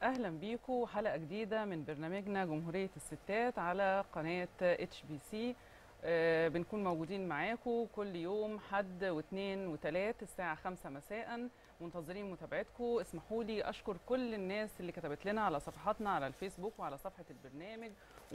اهلا بيكم حلقه جديده من برنامجنا جمهوريه الستات على قناه اتش بي سي بنكون موجودين معاكم كل يوم حد واثنين وثلاث الساعه خمسة مساء منتظرين متابعتكم اسمحوا لي اشكر كل الناس اللي كتبت لنا على صفحاتنا على الفيسبوك وعلى صفحه البرنامج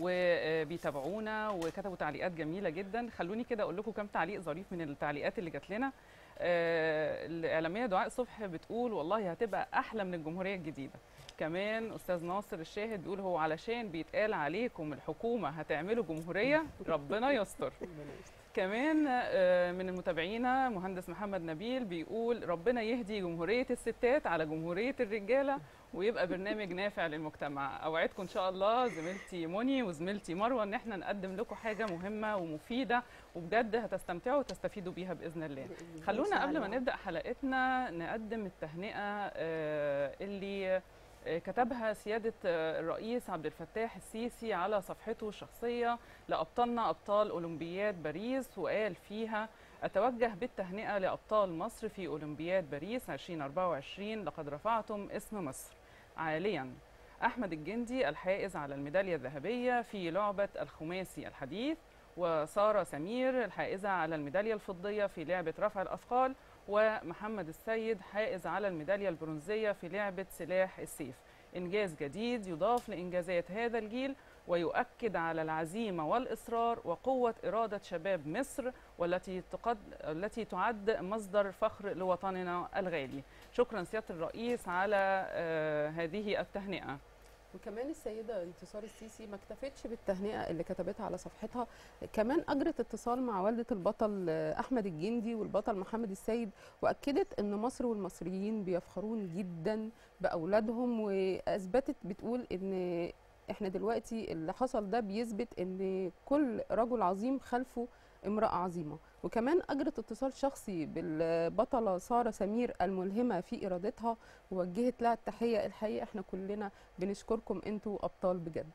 وبيتابعونا وكتبوا تعليقات جميله جدا خلوني كده اقول لكم كم تعليق ظريف من التعليقات اللي جات لنا آه، الاعلاميه دعاء صبح بتقول والله هتبقى احلى من الجمهوريه الجديده كمان استاذ ناصر الشاهد بيقول هو علشان بيتقال عليكم الحكومه هتعملوا جمهوريه ربنا يستر كمان آه، من المتابعين مهندس محمد نبيل بيقول ربنا يهدي جمهوريه الستات على جمهوريه الرجاله ويبقى برنامج نافع للمجتمع اوعدكم ان شاء الله زميلتي مني وزميلتي مروه ان احنا نقدم لكم حاجه مهمه ومفيده وبجد هتستمتعوا وتستفيدوا بيها باذن الله خلونا قبل ما نبدا حلقتنا نقدم التهنئه آه، اللي آه، كتبها سيادة آه، الرئيس عبد الفتاح السيسي على صفحته الشخصية لأبطالنا أبطال أولمبياد باريس وقال فيها أتوجه بالتهنئة لأبطال مصر في أولمبياد باريس 2024 لقد رفعتم اسم مصر عاليا أحمد الجندي الحائز على الميدالية الذهبية في لعبة الخماسي الحديث وسارة سمير الحائزة على الميدالية الفضية في لعبة رفع الأثقال ومحمد السيد حائز على الميدالية البرونزية في لعبة سلاح السيف إنجاز جديد يضاف لإنجازات هذا الجيل ويؤكد على العزيمة والإصرار وقوة إرادة شباب مصر والتي تقد... التي تعد مصدر فخر لوطننا الغالي شكرا سيادة الرئيس على آه هذه التهنئة وكمان السيده انتصار السيسي ما اكتفتش بالتهنئه اللي كتبتها على صفحتها كمان اجرت اتصال مع والده البطل احمد الجندي والبطل محمد السيد واكدت ان مصر والمصريين بيفخرون جدا باولادهم واثبتت بتقول ان احنا دلوقتي اللي حصل ده بيثبت ان كل رجل عظيم خلفه امرأة عظيمة وكمان أجرت اتصال شخصي بالبطلة سارة سمير الملهمة في إرادتها ووجهت لها التحية الحقيقة احنا كلنا بنشكركم انتوا أبطال بجد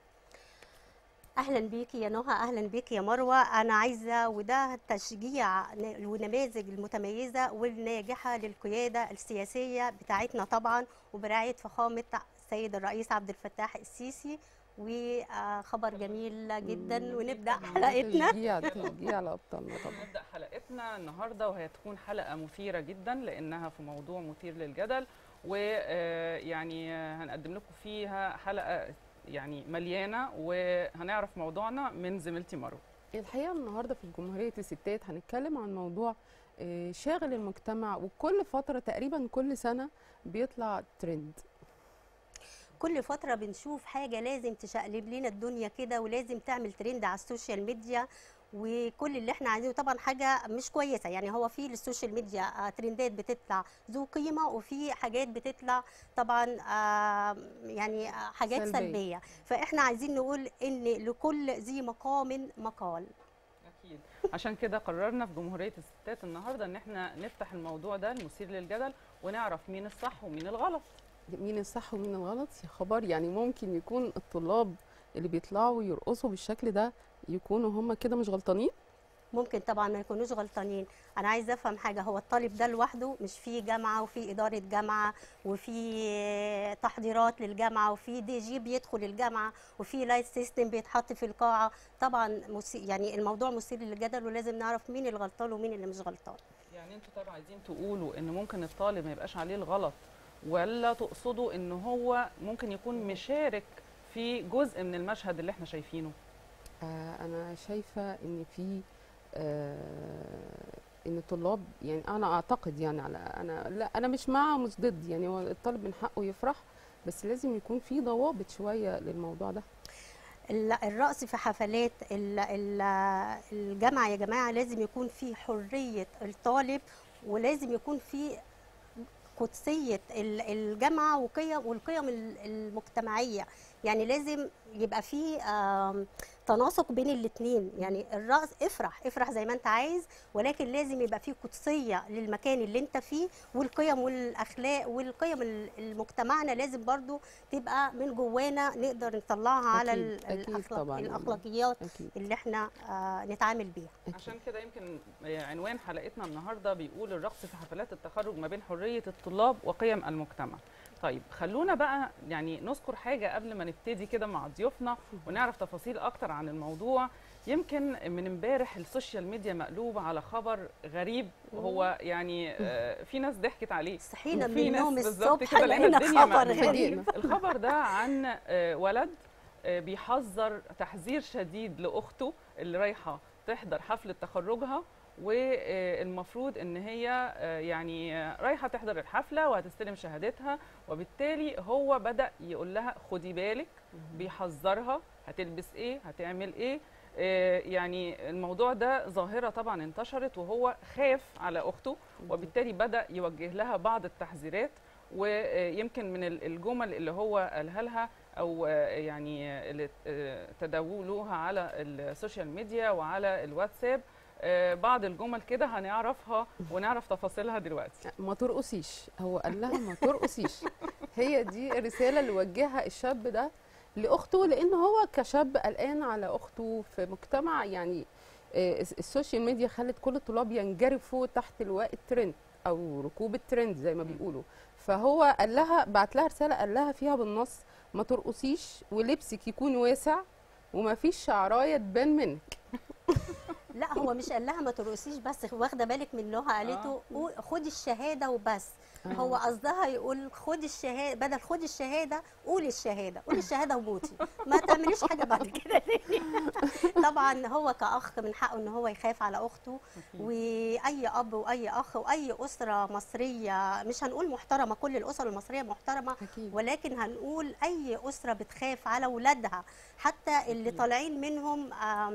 اهلا بيكي يا نهى اهلا بيكي يا مروه انا عايزه وده تشجيع ونماذج المتميزه والناجحه للقياده السياسيه بتاعتنا طبعا وبرعايه فخامه السيد الرئيس عبد الفتاح السيسي وخبر جميل جدا ونبدا حلقتنا تشجيع تشجيع لأبطالنا طبعا نبدأ حلقتنا النهاردة وهي تكون حلقة مثيرة جدا لأنها في موضوع مثير للجدل ويعني هنقدم لكم فيها حلقة يعني مليانة وهنعرف موضوعنا من زميلتي مروة الحقيقه النهارده في جمهوريه الستات هنتكلم عن موضوع آه، شاغل المجتمع وكل فتره تقريبا كل سنه بيطلع ترند كل فتره بنشوف حاجه لازم تشقلب لنا الدنيا كده ولازم تعمل ترند على السوشيال ميديا وكل اللي احنا عايزينه طبعا حاجه مش كويسه يعني هو في السوشيال ميديا آه، ترندات بتطلع ذو قيمه وفي حاجات بتطلع طبعا آه، يعني آه، حاجات سلبية. سلبيه فاحنا عايزين نقول ان لكل ذي مقام مقال أكيد عشان كده قررنا في جمهورية الستات النهاردة إن احنا نفتح الموضوع ده المثير للجدل ونعرف مين الصح ومين الغلط مين الصح ومين الغلط يا خبر يعني ممكن يكون الطلاب اللي بيطلعوا يرقصوا بالشكل ده يكونوا هم كده مش غلطانين ممكن طبعا ما يكونوش غلطانين انا عايزه افهم حاجه هو الطالب ده لوحده مش في جامعه وفي اداره جامعه وفي تحضيرات للجامعه وفي دي جي بيدخل الجامعه وفي لايت سيستم بيتحط في القاعه طبعا مثي- يعني الموضوع مثير للجدل ولازم نعرف مين الغلطان ومين اللي مش غلطان يعني انتوا طبعا عايزين تقولوا إن ممكن الطالب ما يبقاش عليه الغلط ولا تقصدوا إن هو ممكن يكون مشارك في جزء من المشهد اللي احنا شايفينه آه انا شايفه ان في آه ان الطلاب يعني انا اعتقد يعني على انا لا انا مش مع مش ضد يعني هو الطالب من حقه يفرح بس لازم يكون في ضوابط شويه للموضوع ده ال- الرقص في حفلات ال- ال- الجامعه يا جماعه لازم يكون في حريه الطالب ولازم يكون في قدسيه ال- الجامعه وقيم والقيم ال- المجتمعيه يعني لازم يبقى في آم، تناسق بين الاثنين يعني الرقص افرح افرح زي ما انت عايز ولكن لازم يبقى في قدسيه للمكان اللي انت فيه والقيم والاخلاق والقيم ال- المجتمعنا لازم برضو تبقى من جوانا نقدر نطلعها على أكيد، ال- أكيد الأخلاق طبعاً. الاخلاقيات اكيد اللي احنا آه نتعامل بيها اكيد عشان كده يمكن عنوان حلقتنا النهارده بيقول الرقص في حفلات التخرج ما بين حريه الطلاب وقيم المجتمع. طيب خلونا بقى يعني نذكر حاجه قبل ما نبتدي كده مع ضيوفنا ونعرف تفاصيل اكتر عن الموضوع يمكن من امبارح السوشيال ميديا مقلوب على خبر غريب هو يعني آه، في ناس ضحكت عليه صحينا وفي من ناس النوم بالظبط الصبح كده لقينا لقينا الدنيا خبر مقلوبة. غريب الخبر ده عن آه، ولد آه، بيحذر تحذير شديد لاخته اللي رايحه تحضر حفله تخرجها والمفروض ان هي آه، يعني آه، رايحه تحضر الحفله وهتستلم شهادتها وبالتالي هو بدا يقول لها خدي بالك بيحذرها هتلبس ايه هتعمل ايه آه، يعني الموضوع ده ظاهره طبعا انتشرت وهو خاف على اخته وبالتالي بدا يوجه لها بعض التحذيرات ويمكن من ال- الجمل اللي هو قالها لها او آه، يعني آه، اللي آه، تداولوها على السوشيال ميديا وعلى الواتساب آه، بعض الجمل كده هنعرفها ونعرف تفاصيلها دلوقتي ما ترقصيش هو قال لها ما ترقصيش هي دي الرساله اللي وجهها الشاب ده لاخته لان هو كشاب قلقان على اخته في مجتمع يعني آه، الس- السوشيال ميديا خلت كل الطلاب ينجرفوا تحت لواء الترند او ركوب الترند زي ما بيقولوا فهو قال لها بعت لها رساله قال لها فيها بالنص ما ترقصيش ولبسك يكون واسع وما فيش شعرايه تبان منك لا هو مش قال لها ما ترقصيش بس واخده بالك من اللي هو قالته قول- خدي الشهاده وبس هو قصدها يقول خدي الشهاده بدل خدي الشهاده قولي الشهاده قولي الشهاده وموتي ما تعمليش حاجه بعد كده تاني طبعا هو كاخ من حقه ان هو يخاف على اخته واي اب واي اخ واي اسره مصريه مش هنقول محترمه كل الاسر المصريه محترمه اكيد ولكن هنقول اي اسره بتخاف على اولادها حتى اللي طالعين منهم آم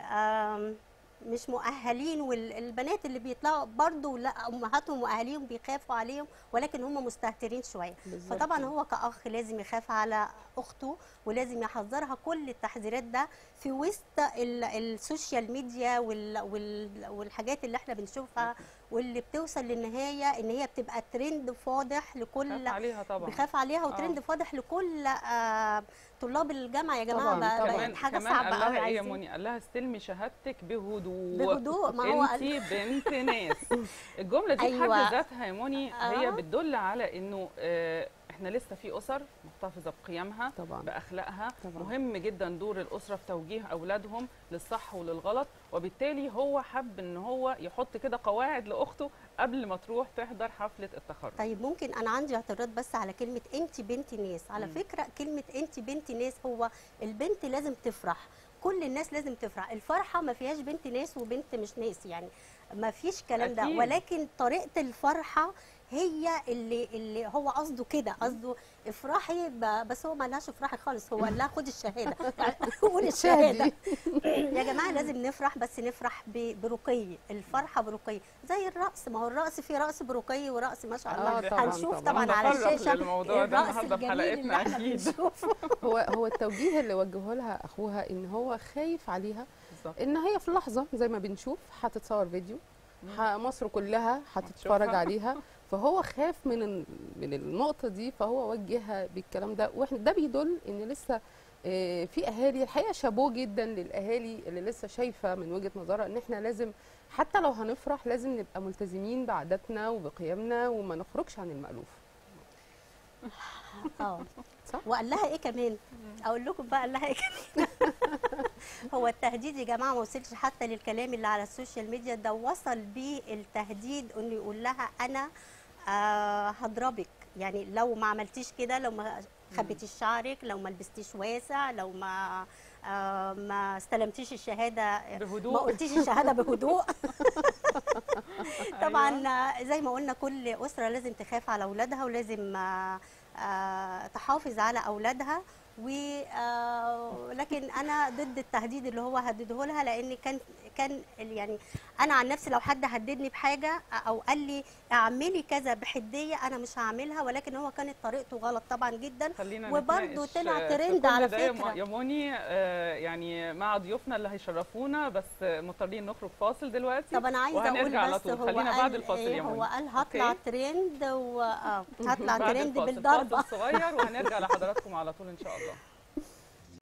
آم مش مؤهلين والبنات اللي بيطلعوا برضو لا امهاتهم واهاليهم بيخافوا عليهم ولكن هم مستهترين شويه بالظبط. فطبعا هو كاخ لازم يخاف على اخته ولازم يحذرها كل التحذيرات ده في وسط ال- السوشيال ميديا وال وال والحاجات اللي احنا بنشوفها واللي بتوصل للنهايه ان هي بتبقى ترند فاضح لكل خاف عليها طبعا بيخاف عليها وترند آه. فاضح لكل آه طلاب الجامعه يا جماعه طبعاً، بقى- طبعاً. كمان بقت حاجه كمان صعبه قال قوي لها ايه يا عايزين منى قال لها استلمي شهادتك بهدوء بهدوء ما هو انت قال بنت ناس الجمله دي أيوة. بحد ذاتها يا منى هي آه. بتدل على انه آه، احنا لسه في اسر محتفظه بقيمها طبعا باخلاقها طبعاً. مهم جدا دور الاسره في توجيه اولادهم للصح وللغلط وبالتالي هو حب ان هو يحط كده قواعد لاخته قبل ما تروح تحضر حفله التخرج طيب ممكن انا عندي اعتراض بس على كلمه انت بنت ناس على مم. فكره كلمه انت بنت ناس هو البنت لازم تفرح كل الناس لازم تفرح الفرحه ما فيهاش بنت ناس وبنت مش ناس يعني ما فيش كلام ده أكيد. ولكن طريقه الفرحه هي اللي اللي هو قصده كده قصده افرحي ب- بس هو ما قالهاش افرحي خالص هو قال لها خدي الشهاده قولي الشهاده يا جماعه لازم نفرح بس نفرح ب- برقي الفرحه برقي زي الرقص ما هو الرقص في رقص برقي ورقص ما شاء الله آه، طبعاً، هنشوف طبعاً. طبعا على هنتطرق الشاشه للموضوع ده الرقص النهارده في الجميل اللي حلقتنا احنا اكيد بنشوفه هو هو التوجيه اللي وجهه لها اخوها ان هو خايف عليها بالظبط ان هي في لحظه زي ما بنشوف هتتصور فيديو مم. ح- مصر كلها هتتفرج هتشوفها. عليها فهو خاف من ال- من النقطه دي فهو وجهها بالكلام ده واحنا ده بيدل ان لسه آه، في اهالي الحقيقه شابوه جدا للاهالي اللي لسه شايفه من وجهه نظرها ان احنا لازم حتى لو هنفرح لازم نبقى ملتزمين بعاداتنا وبقيمنا وما نخرجش عن المألوف اه صح؟ وقال لها ايه كمان اقول لكم بقى قال لها ايه كمان هو التهديد يا جماعه ما وصلش حتى للكلام اللي على السوشيال ميديا ده وصل بيه التهديد انه يقول لها انا آه هضربك يعني لو ما عملتيش كده لو ما خبيتيش شعرك لو ما لبستيش واسع لو ما آه ما استلمتيش الشهاده بهدوء. ما قلتيش الشهاده بهدوء طبعا أيوة. آه، زي ما قلنا كل اسره لازم تخاف على اولادها ولازم آه، آه، تحافظ على اولادها و آه، لكن انا ضد التهديد اللي هو هدده لها لان كان كان ال- يعني انا عن نفسي لو حد هددني بحاجه او قال لي اعملي كذا بحديه انا مش هعملها ولكن هو كانت طريقته غلط طبعا جدا خلينا وبرضه نتناقش طلع في ترند كل على ده يا فكرة. م- يا موني آه، يعني مع ضيوفنا اللي هيشرفونا بس مضطرين نخرج فاصل دلوقتي طب انا عايزه اقول وهنرجع على بس طول هو خلينا قال بعد الفاصل إيه؟ يا هو موني قال هطلع أوكي؟ ترند و اه هطلع بعد ترند الفاصل. بالضربه فاصل صغير وهنرجع لحضراتكم على طول ان شاء الله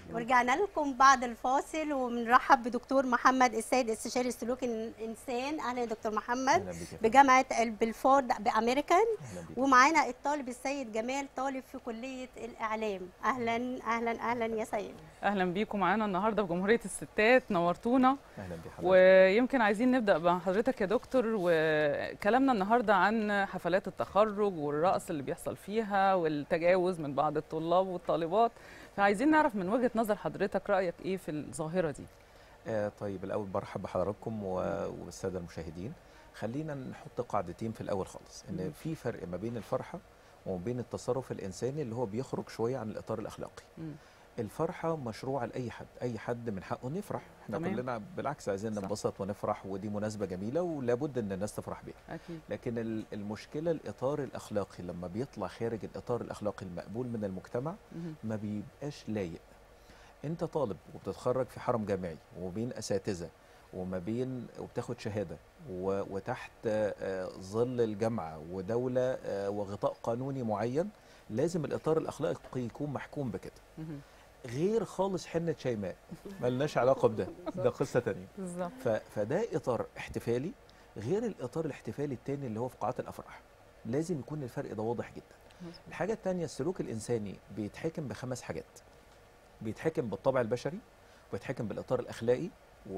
ورجعنا لكم بعد الفاصل وبنرحب بدكتور محمد السيد استشاري سلوك الانسان اهلا يا دكتور محمد اهلا بك يا فندم. بجامعه البلفورد بامريكان اهلا بك ومعانا الطالب السيد جمال طالب في كليه الاعلام اهلا اهلا اهلا يا سيد اهلا بيكم معانا النهارده في جمهوريه الستات نورتونا اهلا بحضرتك ويمكن عايزين نبدا مع حضرتك يا دكتور وكلامنا النهارده عن حفلات التخرج والرقص اللي بيحصل فيها والتجاوز من بعض الطلاب والطالبات فعايزين نعرف من وجهه نظر حضرتك رايك ايه في الظاهره دي آه طيب الاول برحب بحضراتكم و- والساده المشاهدين خلينا نحط قاعدتين في الاول خالص مم. ان في فرق ما بين الفرحه وما بين التصرف الانساني اللي هو بيخرج شويه عن الاطار الاخلاقي مم. الفرحه مشروعه لاي حد اي حد من حقه انه يفرح احنا تمام. كلنا بالعكس عايزين صح. ننبسط ونفرح ودي مناسبه جميله ولابد ان الناس تفرح بيها اكيد لكن ال- المشكله الاطار الاخلاقي لما بيطلع خارج الاطار الاخلاقي المقبول من المجتمع مهم. ما بيبقاش لايق انت طالب وبتتخرج في حرم جامعي وبين اساتذه وما بين وبتاخد شهاده و- وتحت آه، ظل الجامعه ودوله آه، وغطاء قانوني معين لازم الاطار الاخلاقي يكون محكوم بكده مهم. غير خالص حنه شيماء ملناش علاقه بده ده قصه تانية بالظبط ف- فده اطار احتفالي غير الاطار الاحتفالي التاني اللي هو في قاعات الافراح لازم يكون الفرق ده واضح جدا مظبوط. الحاجه التانية السلوك الانساني بيتحكم بخمس حاجات بيتحكم بالطبع البشري وبيتحكم بالاطار الاخلاقي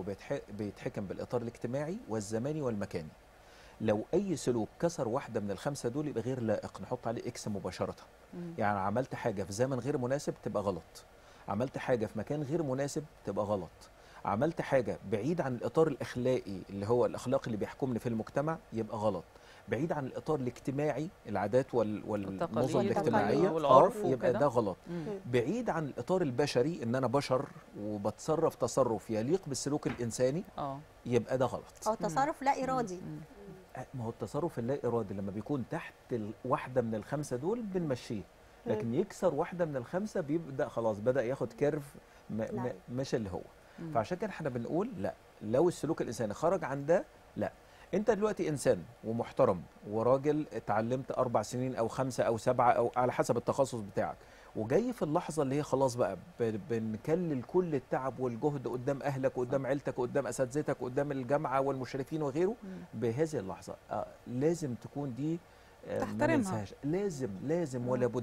وبيتحكم بالاطار الاجتماعي والزماني والمكاني لو اي سلوك كسر واحده من الخمسه دول يبقى غير لائق نحط عليه اكس مباشره مم. يعني عملت حاجه في زمن غير مناسب تبقى غلط عملت حاجه في مكان غير مناسب تبقى غلط عملت حاجه بعيد عن الاطار الاخلاقي اللي هو الاخلاق اللي بيحكمني في المجتمع يبقى غلط بعيد عن الاطار الاجتماعي العادات وال... والنظم والتقاليد الاجتماعيه والعرف آه، يبقى وكده. ده غلط مم. بعيد عن الاطار البشري ان انا بشر وبتصرف تصرف يليق بالسلوك الانساني اه يبقى ده غلط او تصرف لا ارادي مم. أه، ما هو التصرف اللا ارادي لما بيكون تحت ال- واحده من الخمسه دول بنمشيه لكن يكسر واحده من الخمسه بيبدا خلاص بدا ياخد كيرف م- م- نعم. مش اللي هو مم. فعشان كده احنا بنقول لا لو السلوك الانساني خرج عن ده لا انت دلوقتي انسان ومحترم وراجل اتعلمت اربع سنين او خمسه او سبعه او على حسب التخصص بتاعك وجاي في اللحظه اللي هي خلاص بقى ب- بنكلل كل التعب والجهد قدام اهلك قدام عيلتك قدام اساتذتك قدام الجامعه والمشرفين وغيره مم. بهذه اللحظه آه لازم تكون دي آه، ما تحترمها. ننساهاش لازم لازم مم. ولا بد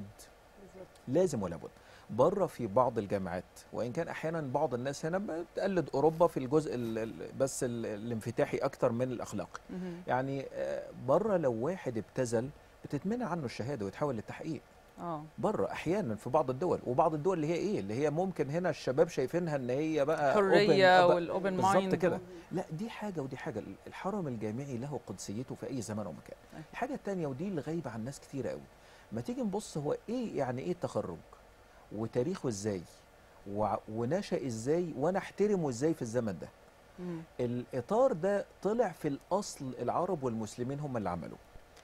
لازم ولا بد بره في بعض الجامعات وان كان احيانا بعض الناس هنا بتقلد اوروبا في الجزء ال- ال- بس ال- الانفتاحي اكتر من الاخلاقي مهم. يعني آه، بره لو واحد ابتذل بتتمنع عنه الشهاده ويتحول للتحقيق اه بره احيانا في بعض الدول وبعض الدول اللي هي ايه اللي هي ممكن هنا الشباب شايفينها ان هي بقى حريه open- والاوبن بالظبط مايند كده لا دي حاجه ودي حاجه الحرم الجامعي له قدسيته في اي زمان ومكان أكيد. الحاجه الثانيه ودي اللي غايبه عن ناس كتير قوي ما تيجي نبص هو ايه يعني ايه التخرج وتاريخه ازاي وع- ونشأ ازاي وانا احترمه ازاي في الزمن ده مم. الاطار ده طلع في الاصل العرب والمسلمين هم اللي عملوه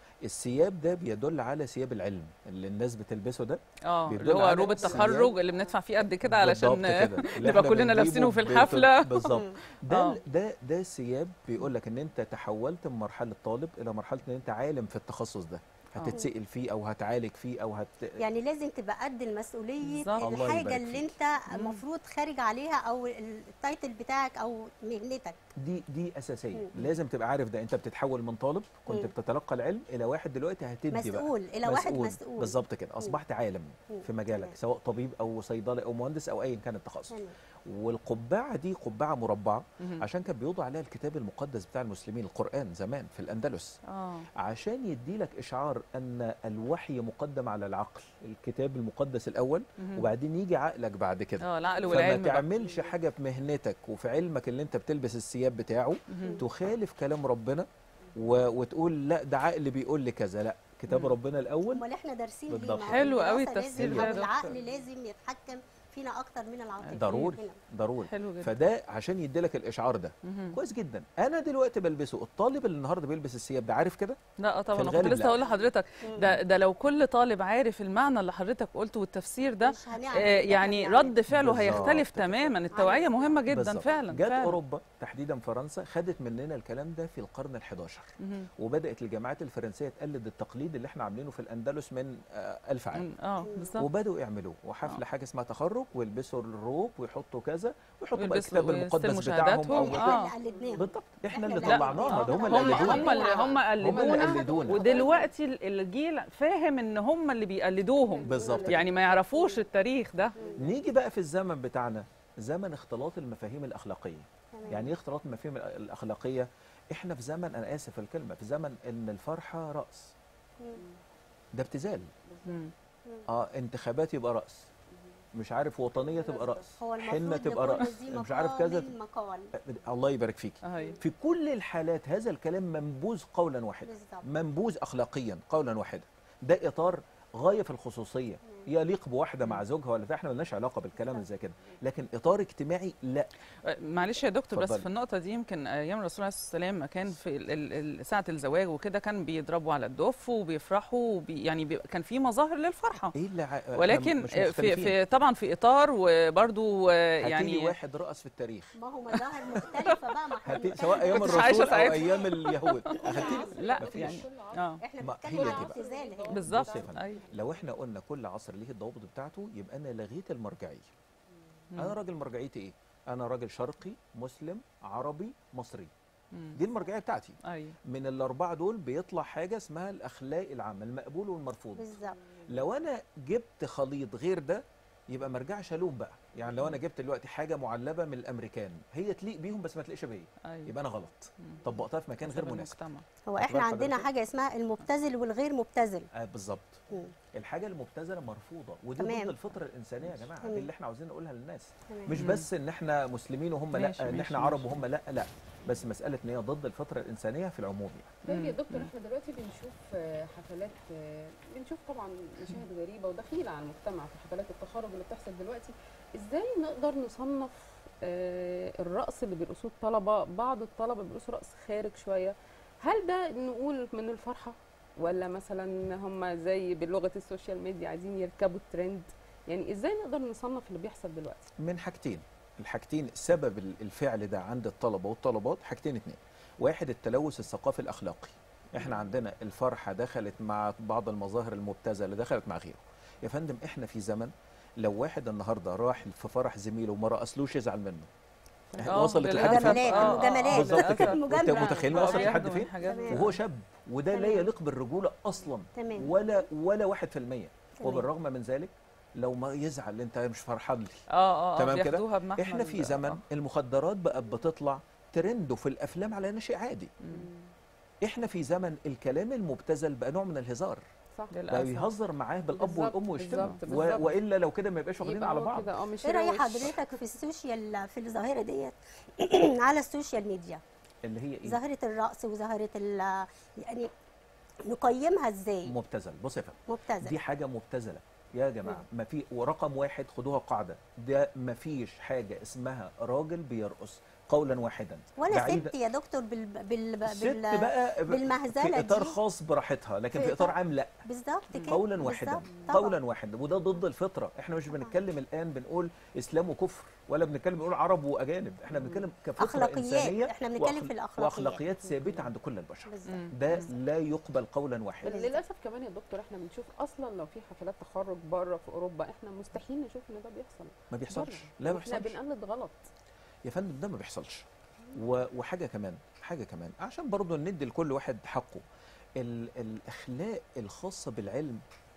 الثياب ده بيدل على ثياب العلم اللي الناس بتلبسه ده اه بيدل اللي هو على روب السياق. التخرج اللي بندفع فيه قد كده علشان بالضبط كده. اللي نبقى إحنا كلنا بنجيبه لابسينه في بت- الحفله بالظبط ده آه. ده ده ثياب بيقول لك ان انت تحولت من مرحله طالب الى مرحله ان انت عالم في التخصص ده آه. هتتسال فيه او هتعالج فيه او هت يعني لازم تبقى قد المسؤوليه بالظبط. الله الحاجه يبارك اللي فيك. انت مم. المفروض خارج عليها او ال- التايتل بتاعك او مهنتك دي دي اساسيه مم. لازم تبقى عارف ده انت بتتحول من طالب كنت مم. بتتلقى العلم الى واحد دلوقتي هتدي بقى مسؤول الى واحد مسؤول بالظبط كده اصبحت عالم مم. في مجالك تمام. سواء طبيب او صيدلي او مهندس او ايا كان التخصص تمام. والقبعه دي قبعه مربعه مهم. عشان كان بيوضع عليها الكتاب المقدس بتاع المسلمين القران زمان في الاندلس اه عشان يديلك اشعار ان الوحي مقدم على العقل الكتاب المقدس الاول مهم. وبعدين يجي عقلك بعد كده اه العقل فما والعلم بقى. تعملش حاجه في مهنتك وفي علمك اللي انت بتلبس الثياب بتاعه مهم. تخالف كلام ربنا و... وتقول لا ده عقل بيقول لي كذا لا كتاب مم. ربنا الاول امال احنا دارسين ليه بالضبط. ما هو حلو قوي الدراسة التفسير لازم ده او يا العقل دكتور. لازم يتحكم فينا اكتر من العاطفه ضروري هنا. ضروري حلو جدا فده عشان يديلك الاشعار ده مهم. كويس جدا انا دلوقتي بلبسه الطالب اللي النهارده بيلبس الثياب ده عارف كده لا آه طبعا في انا كنت الغالب لسه لا. هقول لحضرتك مم. ده ده لو كل طالب عارف المعنى اللي حضرتك قلته والتفسير ده مش هنعمل آه اللي إحنا يعني بنعمله. رد فعله بالظبط هيختلف كده. تماما التوعيه مهمه جدا بالظبط. فعلا جت فعلا اوروبا تحديدا فرنسا خدت مننا الكلام ده في القرن ال11 مهم. وبدات الجامعات الفرنسيه تقلد التقليد اللي احنا عاملينه في الاندلس من آه، ألف عام مم. اه بالظبط وبداوا يعملوه وحفله آه. حاجه اسمها تخرج التحرك ويلبسوا الروب ويحطوا كذا ويحطوا بقى ويلبسوا- الكتاب المقدس ويستلموا بتاعهم او شهاداتهم. بتاع. آه. احنا اللي قلدناهم بالضبط احنا اللي إحنا لا. طلعناها ده هم اللي هم قلدونا هم اللي هم هم اللي قلدونا قلدونا ودلوقتي ال- الجيل فاهم ان هم اللي بيقلدوهم بالظبط يعني ما يعرفوش التاريخ ده نيجي بقى في الزمن بتاعنا زمن اختلاط المفاهيم الاخلاقيه تمام. يعني ايه اختلاط المفاهيم الأ- الاخلاقيه احنا في زمن انا اسف في الكلمه في زمن ان الفرحه راس مم. ده ابتذال مم. اه انتخابات يبقى راس مش عارف وطنيه تبقى راس هو حنه المفروض تبقى لكل راس ذي مش عارف كذا مقام مقال الله يبارك فيك اهي في كل الحالات هذا الكلام منبوذ قولا واحدا بالظبط منبوذ اخلاقيا قولا واحدا ده اطار غايه في الخصوصيه يليق بواحده مع زوجها ولا بتاع احنا مالناش علاقه بالكلام اللي زي كده لكن اطار اجتماعي لا معلش يا دكتور بس اتفضلي. في النقطه دي يمكن ايام الرسول عليه الصلاه والسلام ما كان في ال- ال- ال- ساعه الزواج وكده كان بيضربوا على الدف وبيفرحوا وبي يعني بي كان في مظاهر للفرحه ايه اللي ع... إحنا ولكن مش في, مختلفين. في طبعا في اطار وبرده يعني يعني واحد رأس في التاريخ ما هو مظاهر مختلفه بقى ما احنا هاتي بنتكلم سواء ايام كنتش عايشة الرسول او ساعتها. ايام اليهود هاتي لا مفيش. يعني اه احنا ما بنتكلم هي عن دي بقى. ابتذال هنا بالظبط بصي يا فندم. ايوه لو احنا قلنا كل عصر ليه الضوابط بتاعته يبقى انا لغيت المرجعيه انا مم. راجل مرجعيتي ايه انا راجل شرقي مسلم عربي مصري مم. دي المرجعيه بتاعتي ايوه من الاربعه دول بيطلع حاجه اسمها الاخلاق العامه المقبول والمرفوض بالظبط لو انا جبت خليط غير ده يبقى ما ارجعش الوم بقى يعني لو انا جبت دلوقتي حاجه معلبه من الامريكان هي تليق بيهم بس ما تليقش بيا ايوه يبقى انا غلط مم. طبقتها في مكان غير حسب مناسب المجتمع. هو واخد احنا بال عندنا حضرتك؟ حاجه اسمها المبتذل والغير مبتذل آه بالظبط مم. الحاجه المبتذله مرفوضه ودي تمام. ضد الفطره الانسانيه يا جماعه تمام. دي اللي احنا عاوزين نقولها للناس تمام. مش مم. بس ان احنا مسلمين وهم لا ماشي، ان ماشي، احنا عرب ماشي. وهم لا لا بس مساله ان هي ضد الفطره الانسانيه في العموم يعني طيب يا مم. دكتور مم. احنا دلوقتي بنشوف آه، حفلات آه، بنشوف طبعا مشاهد غريبه ودخيله على المجتمع في حفلات التخرج اللي بتحصل دلوقتي ازاي نقدر نصنف آه، الرقص اللي بيرقصوه الطلبه بعض الطلبه بيرقصوا رقص خارج شويه هل ده نقول من الفرحه ولا مثلا هم زي بلغه السوشيال ميديا عايزين يركبوا الترند يعني ازاي نقدر نصنف اللي بيحصل دلوقتي من حاجتين الحاجتين سبب ال- الفعل ده عند الطلبه والطالبات حاجتين اتنين واحد التلوث الثقافي الاخلاقي احنا عندنا الفرحه دخلت مع بعض المظاهر المبتذله دخلت مع غيره يا فندم احنا في زمن لو واحد النهارده راح في فرح زميله وما رقصلوش يزعل منه إحنا آه، وصلت لحد للأسف. فين المجاملات آه، آه، المجاملات بالظبط كده. المجاملة. انت متخيلين آه، وصلت لحد بياخدوا فين من حاجات تمام. وهو شاب وده لا تمام. يليق بالرجوله اصلا تمام ولا ولا واحد في المية تمام. وبالرغم من ذلك لو ما يزعل انت مش فرحان لي اه اه تمام كده؟ بياخدوها بمحمل احنا في زمن آه. المخدرات بقت بتطلع ترند في الافلام على انه شيء عادي مم. احنا في زمن الكلام المبتذل بقى نوع من الهزار صح بقى للاسف بيهزر معاه بالاب بالظبط، والام ويشتموا بالظبط، و- بالظبط. والا لو كده ما يبقاش واخدين يبقى على هو بعض كده اه مش ايه راي روش. حضرتك في السوشيال في الظاهره ديت على السوشيال ميديا اللي هي ايه ظاهره الرقص وظاهره ال- يعني نقيمها ازاي مبتذل بص يا فندم مبتذل دي حاجه مبتذله يا جماعه ما في ورقم واحد خدوها قاعده ده ما فيش حاجه اسمها راجل بيرقص قولا واحدا ولا بعيداً- ست يا دكتور بال بال الست بال بقى ب- بالمهزلة في اطار دي. خاص براحتها لكن في في اطار إطار- عام لا بالظبط كده قولا واحدا بالظبط، طبعاً. قولا واحدا وده ضد الفطره احنا مش بنتكلم الان بنقول اسلام وكفر ولا بنتكلم بنقول عرب واجانب احنا بنتكلم كفطره اخلاقيات انسانيه احنا بنتكلم وأخل- في الاخلاقيات واخلاقيات ثابته عند كل البشر بالظبط مم. ده لا يقبل قولا واحدا للاسف كمان يا دكتور احنا بنشوف اصلا لو في حفلات تخرج بره في اوروبا احنا مستحيل نشوف ان ده بيحصل ما بيحصلش بره. لا ما واحنا بيحصلش بنقلد غلط يا فندم ده ما بيحصلش و- وحاجه كمان حاجه كمان عشان برضه ندي لكل واحد حقه ال- الاخلاق الخاصه بالعلم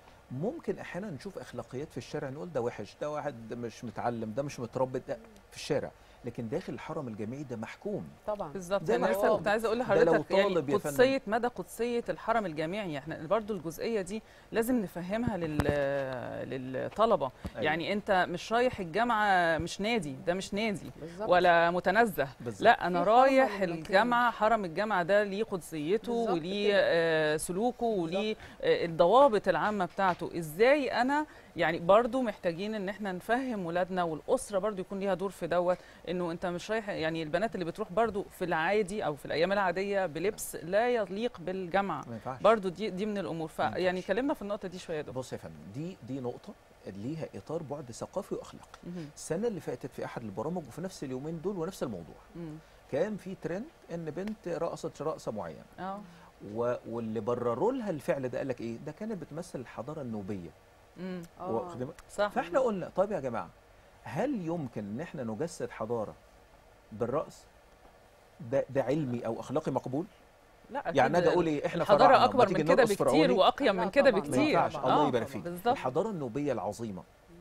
ممكن احيانا نشوف اخلاقيات في الشارع نقول ده وحش ده واحد مش متعلم ده مش متربي ده في الشارع لكن داخل الحرم الجامعي ده محكوم طبعا بالظبط ده انا لو لسه طالب. كنت عايزه اقول ده لو لحضرتك يعني طالب يا فندم. قدسيه مدى قدسيه الحرم الجامعي احنا برضو الجزئيه دي لازم نفهمها لل للطلبه أيوة. يعني انت مش رايح الجامعه مش نادي ده مش نادي بالظبط ولا متنزه بالظبط لا انا في حرمة رايح للمكان. الجامعه حرم الجامعه ده ليه قدسيته بالظبط وليه كده. آه، سلوكه وليه آه، الضوابط العامه بتاعته ازاي انا يعني برضو محتاجين ان احنا نفهم ولادنا والاسره برضو يكون ليها دور في دوت انه انت مش رايح يعني البنات اللي بتروح برضو في العادي او في الايام العاديه بلبس لا يليق بالجامعه ما ينفعش برضو دي دي من الامور ما فيعني ينفعش. كلمنا في النقطه دي شويه يا دكتور بص يا فندم دي دي نقطه ليها اطار بعد ثقافي واخلاقي مهم. السنه اللي فاتت في احد البرامج وفي نفس اليومين دول ونفس الموضوع مم. كان في ترند ان بنت رقصت رقصه معينه اه و... واللي برروا لها الفعل ده قال لك ايه ده كانت بتمثل الحضاره النوبيه مم. اه واخد بالك؟ صح فاحنا قلنا طيب يا جماعه هل يمكن ان احنا نجسد حضاره بالرأس ده ده علمي او اخلاقي مقبول لا أكيد يعني اجي اقول ايه احنا الحضاره فراعنة، ما اكبر تيجي من كده نرقص بكتير فرعوني؟ واقيم لا من كده طبعاً. ما بكتير ينفعش آه، الله يبارك فيك بالظبط الحضاره النوبيه العظيمه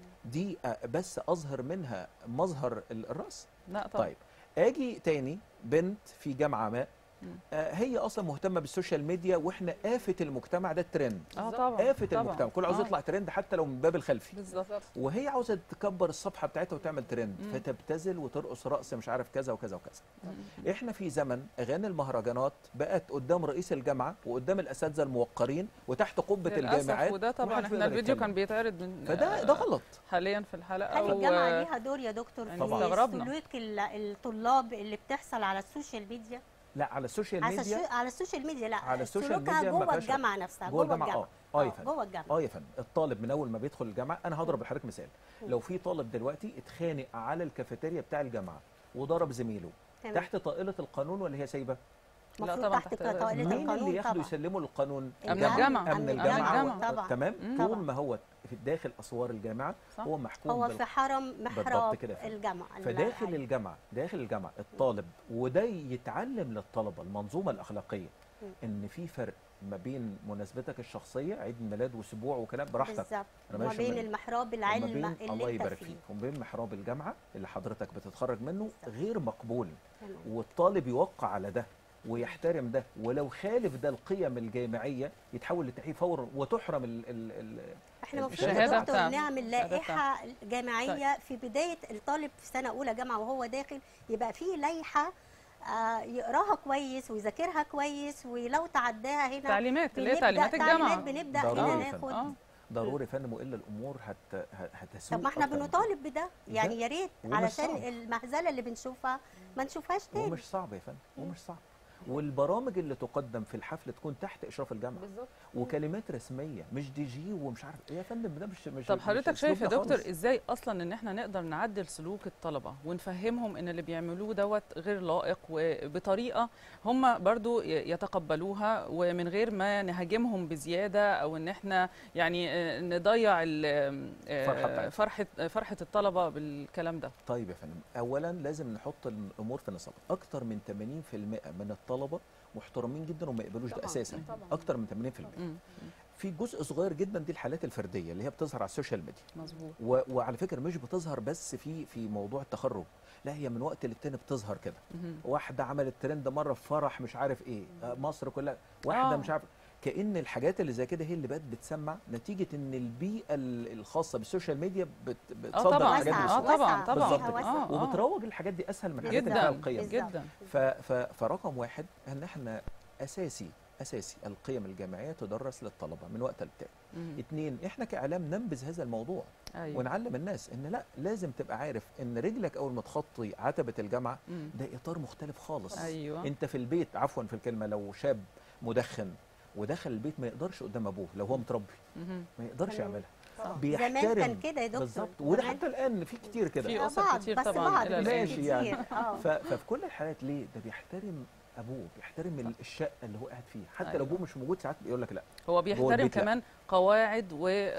دي آه، بس اظهر منها مظهر ال- الراس لا طبعا طيب اجي تاني بنت في جامعه ما مم. آه، هي اصلا مهتمه بالسوشيال ميديا واحنا آفة المجتمع ده الترند اه بالظبط. طبعا آفة طبعاً. المجتمع كل عاوز آه، يطلع ترند حتى لو من باب الخلفي بالظبط وهي عاوزه تكبر الصفحه بتاعتها وتعمل ترند مم. فتبتذل وترقص رقص مش عارف كذا وكذا وكذا مم. احنا في زمن اغاني المهرجانات بقت قدام رئيس الجامعه وقدام الاساتذه الموقرين وتحت قبه للأسف، الجامعات وده طبعا ومحدش احنا بيقدر الفيديو يتكلم. كان بيتعرض من فده ده غلط حاليا في الحلقه هل و- الجامعه ليها دور يا دكتور يعني في استغربنا. سلوك ال- الطلاب اللي بتحصل على السوشيال ميديا لا على السوشيال على, ميديا السو... على السوشيال ميديا لا على السوشيال سلوكها ميديا ما جوه فيهاش الجامعه نفسها جوه الجامعه اه اه يا فندم جوه الجامعه اه يا فندم الطالب من اول ما بيدخل الجامعه انا هضرب لحضرتك مثال مم. لو في طالب دلوقتي اتخانق على الكافيتيريا بتاع الجامعه وضرب زميله تمام. تحت طائله القانون ولا هي سايبه لا المفروض طبعاً تحت تحت طائله مين اللي القانون ياخدوا طبعا يسلموا للقانون أمن الجامعة. امن أمن الجامعه الجامعة. طبعا تمام مم. طول طبعاً. ما هو في داخل اسوار الجامعه صح. هو محكوم هو بال- في حرم محراب كده يا فندم. الجامعه فداخل ال- الجامعه داخل الجامعه الطالب وده يتعلم للطلبه المنظومه الاخلاقيه مم. ان في فرق ما بين مناسبتك الشخصيه عيد ميلاد واسبوع وكلام براحتك بالظبط أنا وما ماشي بين من- المحراب وما العلم بين اللي الله انت يبارك فيه فيك وما بين محراب الجامعه اللي حضرتك بتتخرج منه بالظبط. غير مقبول تمام. والطالب يوقع على ده ويحترم ده ولو خالف ده القيم الجامعيه يتحول لتحقيق فورا وتحرم ال ال ال احنا المفروض الشهادة يا دكتور بتاعته. نعمل الشهادة لائحه جامعيه في بدايه الطالب في سنه اولى جامعه وهو داخل يبقى في لائحه آه، يقراها كويس ويذاكرها كويس ولو تعداها هنا تعليمات اللي هي بنبدأ- تعليمات الجامعه بنبدا ضروري هنا يا فندم. ناخد اه ضروري يا فندم والا الامور هت هت- هتسوء طب ما احنا أكتر من كده. بنطالب بده يعني يا ريت ومش علشان صعب. المهزله اللي بنشوفها ما نشوفهاش تاني ومش صعب يا فندم ومش صعب والبرامج اللي تقدم في الحفل تكون تحت اشراف الجامعه بالظبط وكلمات رسميه مش دي جي ومش عارف ايه يا فندم ده مش مش طب مش حضرتك شايف يا أسلوبنا دكتور خالص. ازاي اصلا ان احنا نقدر نعدل سلوك الطلبه ونفهمهم ان اللي بيعملوه دوت غير لائق وبطريقه هم برضو ي- يتقبلوها ومن غير ما نهاجمهم بزياده او ان احنا يعني آه، نضيع ال- آه، الفرحة بتاعتهم. فرحه فرحه الطلبه بالكلام ده طيب يا فندم اولا لازم نحط الامور في نصاب اكتر من 80% من الطلبه محترمين جدا وما يقبلوش ده طبعاً، اساسا طبعاً. اكتر من 80% مم. في جزء صغير جدا دي الحالات الفرديه اللي هي بتظهر على السوشيال ميديا مظبوط و... وعلى فكره مش بتظهر بس في في موضوع التخرج لا هي من وقت للتاني بتظهر كده مهم. واحده عملت ترند مره في فرح مش عارف ايه آه، مصر كلها واحده آه. مش عارف كأن الحاجات اللي زي كده هي اللي بقت بتسمع نتيجه ان البيئه ال- الخاصه بالسوشيال ميديا بت... اه بتصدر طبعا الحاجات دي اه واسعة. طبعا واسعة. طبعا بالظبط فيها كده. واسعة. آه، آه. وبتروج الحاجات دي اسهل من الحاجات اللي جدا فيها القيم بالظبط. جدا ف... ف... فرقم واحد ان احنا اساسي اساسي القيم الجامعيه تدرس للطلبه من وقت للتاني مم. اتنين احنا كاعلام ننبذ هذا الموضوع ايوه ونعلم الناس ان لا لازم تبقى عارف ان رجلك اول ما تخطي عتبه الجامعه مم. ده اطار مختلف خالص ايوه انت في البيت عفوا في الكلمه لو شاب مدخن ودخل البيت ما يقدرش قدام ابوه لو هو متربي مهم. ما يقدرش تمام. يعملها طبعاً. بيحترم زمان كان كده يا دكتور بالظبط وده زمان حتى الان في كتير كده في آه، أسر بعض، كتير بس طبعاً بعض إلى مش الآن. ماشي يعني. كتير. اه ف... ففي كل الحالات ليه ده بيحترم ابوه بيحترم ال- الشقه اللي هو قاعد فيها حتى لو أيوة. ابوه مش موجود ساعات بيقول لك لا هو بيحترم البيت لا. كمان قواعد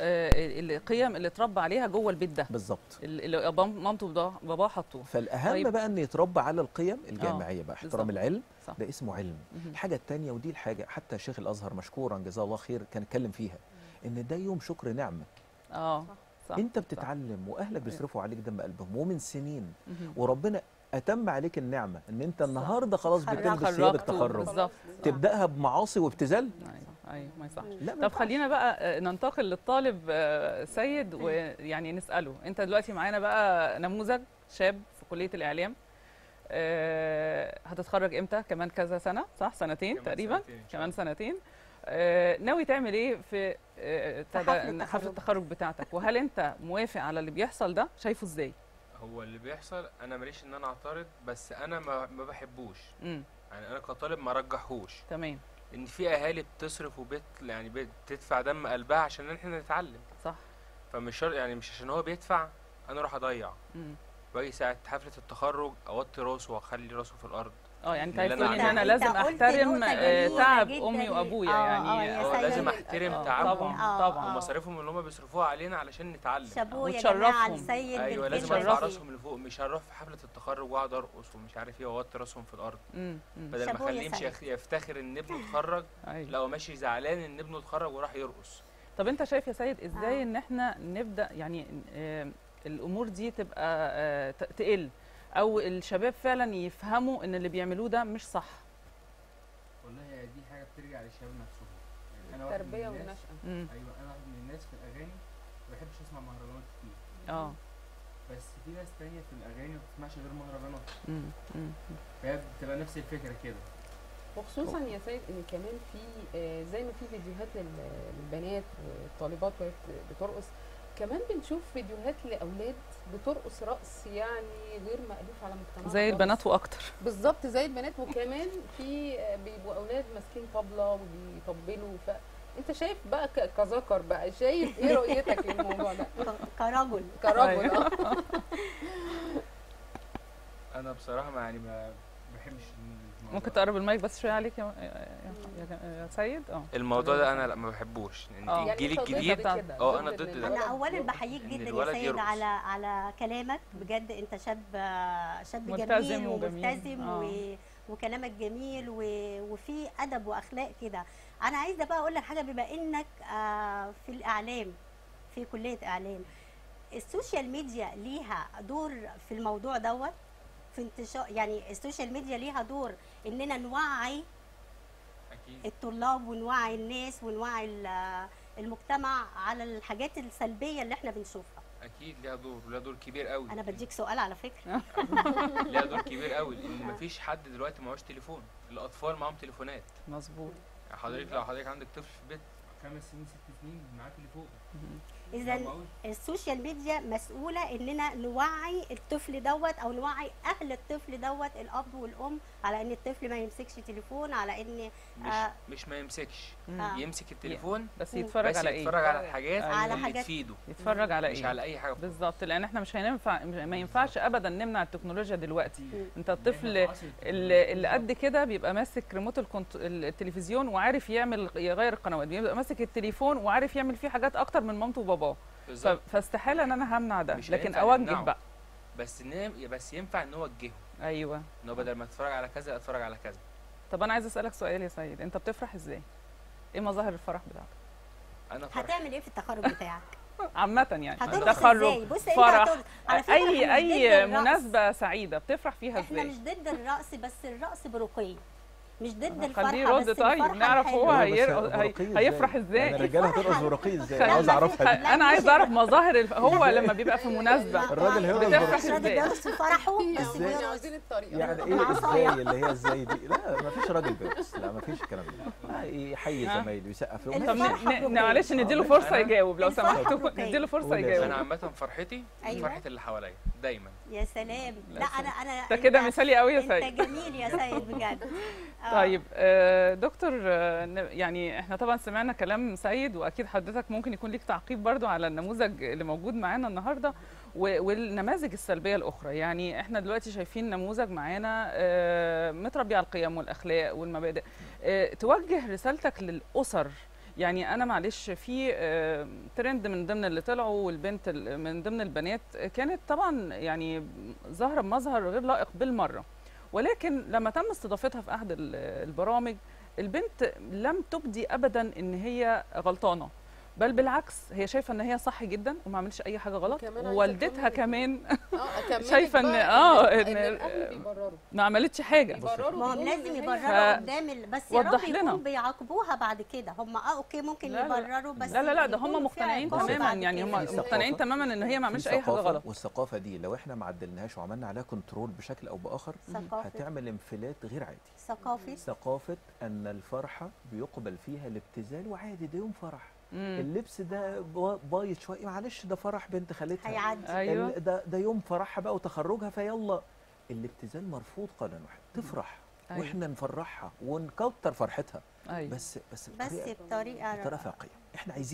والقيم اللي اتربى عليها جوه البيت ده بالظبط اللي بام- مامته وباباه- باباه حطوه فالاهم طيب. بقى ان يتربى على القيم الجامعيه بقى احترام بالظبط. العلم صح. ده اسمه علم مهم. الحاجه الثانيه ودي الحاجه حتى شيخ الازهر مشكورا جزاه الله خير كان اتكلم فيها ان ده يوم شكر نعمه اه صح انت بتتعلم واهلك بيصرفوا عليك دم قلبهم ومن سنين مهم. وربنا اتم عليك النعمه ان انت النهارده خلاص خرجت. بتلبس ثياب خرجته. التخرج بالظبط تبداها بمعاصي وابتذال ايوه ايوه ما يصحش لا ما طب ينفعش. خلينا بقى آه، ننتقل للطالب آه، سيد ويعني نساله انت دلوقتي معانا بقى نموذج شاب في كليه الاعلام آه، هتتخرج امتى كمان كذا سنه صح سنتين كمان تقريبا سنتين إن شاء كمان الله. سنتين آه، ناوي تعمل ايه في آه، في بتاع حفل ده- حفله التخرج. التخرج بتاعتك وهل انت موافق على اللي بيحصل ده شايفه ازاي هو اللي بيحصل انا ماليش ان انا اعترض بس انا ما, ما بحبوش امم يعني انا كطالب ما رجحوش تمام ان في اهالي بتصرف وبت يعني بتدفع دم قلبها عشان احنا نتعلم صح فمش شرط يعني مش عشان هو بيدفع انا اروح اضيع امم باجي ساعه حفله التخرج اوطي راسه واخلي راسه في الارض اه يعني انت اللي عايز أنا تقولي ان عارفه. انا أنت لازم قلت احترم نقطة آه، جميلة تعب جداً. امي وابويا آه، آه، يعني يا اه سيد. لازم احترم آه، تعبهم طبعا آه، طبعا آه. ومصاريفهم اللي هم بيصرفوها علينا علشان نتعلم شابوه يا وتشرفهم. جماعه السيد ايوه لازم بالكلمة ارفع دي. راسهم لفوق مش هنروح في حفله التخرج واقعد ارقص ومش عارف ايه واوطي راسهم في الارض مم، مم. بدل ما شابوه يا اخليه يمشي سيد. يخ- يفتخر ان ابنه اتخرج أيوة. لا هو ماشي زعلان ان ابنه اتخرج وراح يرقص طب انت شايف يا سيد ازاي آه. ان احنا نبدا يعني آه، الامور دي تبقى آه، ت- تقل او الشباب فعلا يفهموا ان اللي بيعملوه ده مش صح والله هي دي حاجه بترجع للشباب نفسهم يعني انا واحد من التربيه الناس والنشأة مم. ايوه انا واحد من الناس في الاغاني ما بحبش اسمع مهرجانات كتير اه بس في ناس تانية في الاغاني ما بتسمعش غير مهرجانات مم، مم. فهي بتبقى نفس الفكره كده وخصوصا يا سيد ان كمان في آه، زي ما في فيديوهات لل- للبنات والطالبات وهي بت- بترقص كمان بنشوف فيديوهات لاولاد بترقص رقص يعني غير مألوف على مجتمعنا زي خالص. البنات واكتر بالظبط زي البنات وكمان في آه، بيبقوا اولاد ماسكين طبله وبيطبلوا ف انت شايف بقى ك- كذكر بقى شايف ايه رؤيتك للموضوع ده كرجل كرجل اه انا بصراحه ما يعني ما ما بحبش الموضوع ممكن ده. تقرب المايك بس شويه عليك يا يا, يا, يا سيد اه الموضوع ده انا لا ما بحبوش لان آه. الجيل أنت ضد الجديد كده، اه انا ضد ضد إن ده انا الولد اولا يرقص. بحييك إن جدا يا الولد سيد يرقص. على على كلامك بجد انت شاب شاب ملتزم جميل وجميل. وملتزم آه. و... وكلامك جميل و... وفي ادب واخلاق كده انا عايزه بقى اقول لك حاجه بما انك آه، في الاعلام في كليه اعلام السوشيال ميديا ليها دور في الموضوع دوت في انتشار يعني السوشيال ميديا ليها دور اننا نوعي اكيد الطلاب ونوعي الناس ونوعي ال- المجتمع على الحاجات السلبيه اللي احنا بنشوفها اكيد ليها دور وليها دور كبير قوي انا بديك سؤال على فكره ليها دور كبير قوي لان مفيش حد دلوقتي معهوش تليفون الاطفال معاهم تليفونات مظبوط يعني حضرتك لو حضرتك عندك طفل في البيت خمس سنين ست سنين معاه تليفون اذا صعب أوي. السوشيال ميديا مسؤوله اننا نوعي الطفل دوت او نوعي اهل الطفل دوت الاب والام على ان الطفل ما يمسكش تليفون على ان مش آه. مش ما يمسكش مم. آه. يمسك التليفون بس مم. يتفرج بس على ايه يتفرج على الحاجات على اللي حاجات- تفيده يتفرج على مش ايه على اي حاجه بالظبط لان احنا مش هينفع ما ينفعش ابدا نمنع التكنولوجيا دلوقتي مم. انت الطفل إحنا في عصر اللي, اللي قد كده بيبقى ماسك ريموت الكنت... التلفزيون وعارف يعمل يغير القنوات بيبقى ماسك التليفون وعارف يعمل فيه حاجات اكتر من مامته وباباه ف... بالظبط فاستحاله ان انا همنع ده مش لكن هينفع اوجه نمنعه. بقى بس إن- بس ينفع ان هو يوجهه ايوه ان هو بدل ما تتفرج على كذا اتفرج على كذا طب انا عايزه اسالك سؤال يا سيد انت بتفرح ازاي ايه مظاهر الفرح بتاعتك انا فرح هتعمل ايه في التخرج بتاعك عامه يعني هترقص تخرج ازاي بص انت فرح هترقص على فكره إحنا اي مش ضد اي الرقص. مناسبه سعيده بتفرح فيها احنا ازاي مش ضد الرقص بس الرقص برقي مش ضد خليه الفرحه يرد بس طيب الفرحة نعرف هو الحلوة. أيوة، بس هيرقص هي... برقي إزاي؟ هيفرح ازاي يعني الرجاله هترقص الفرحة. برقي ازاي خلي انا عايز بالك- اعرفها دي انا عايز اعرف مظاهر الف... هو لما بيبقى في مناسبه الراجل هيرقص بتفرح برقي الراجل إزاي؟ بيرقص في فرحه بس يعني بيرقص عاوزين الطريقه يعني ايه العصاية. ازاي اللي هي ازاي دي لا ما فيش راجل بيرقص لا ما فيش الكلام ده لا، يحيي ها؟ زمايله يسقف لهم طب الفرحة ن- ن- برقية. معلش نديله فرصه أنا- يجاوب لو الفرحة سمحتوا برقية. نديله فرصه قول يا يجاوب انا عامه فرحتي أيوة. فرحه اللي حواليا دايما يا سلام لا لا سلام. انا انا انت كده مثالي قوي يا سيد انت جميل يا سيد بجد آه. طيب آه، دكتور آه، ن- يعني احنا طبعا سمعنا كلام سيد واكيد حضرتك ممكن يكون ليك تعقيب برضو على النموذج اللي موجود معانا النهارده و- والنماذج السلبيه الاخرى يعني احنا دلوقتي شايفين نموذج معانا آه، متربي على القيم والاخلاق والمبادئ آه، توجه رسالتك للاسر يعني انا معلش في آه، ترند من ضمن اللي طلعوا والبنت ال- من ضمن البنات كانت طبعا يعني ظاهره بمظهر غير لائق بالمره ولكن لما تم استضافتها في احد ال- البرامج البنت لم تبدي ابدا ان هي غلطانه بل بالعكس هي شايفه ان هي صح جدا وما عملتش اي حاجه غلط وكمان عايزة ووالدتها أكمل- كمان اه أكملك شايفة إن- بقى آه، ان إن- الاهل بيبرروا ما عملتش حاجه بيبرروا ما هم بدون لازم إن هي- يبرروا ف- قدام ال- بس يا رب وضح لنا. يكون بيعاقبوها بعد كده هم اه اوكي ممكن لا، لا، يبرروا بس لا لا لا ده يكون هم في مقتنعين عقاب تماما بعد يعني هم كده. في مقتنعين ثقافة. تماما ان هي ما عملتش في اي حاجه ثقافة، غلط والثقافه دي لو احنا ما عدلناهاش وعملنا عليها كنترول بشكل او باخر ثقافه هتعمل انفلات غير عادي ثقافه ثقافه ان الفرحه بيقبل فيها الابتذال وعادي ده يوم فرح مم. اللبس ده با- بايظ شويه معلش ده فرح بنت خالتها هيعدي ايوه ال- ده ده يوم فرحها بقى وتخرجها فيلا الابتذال مرفوض قانون واحد تفرح أيوة. واحنا نفرحها ونكتر فرحتها ايوه بس بس بس بطريقه بطريقه بطريقه فاقيه احنا عايزين ده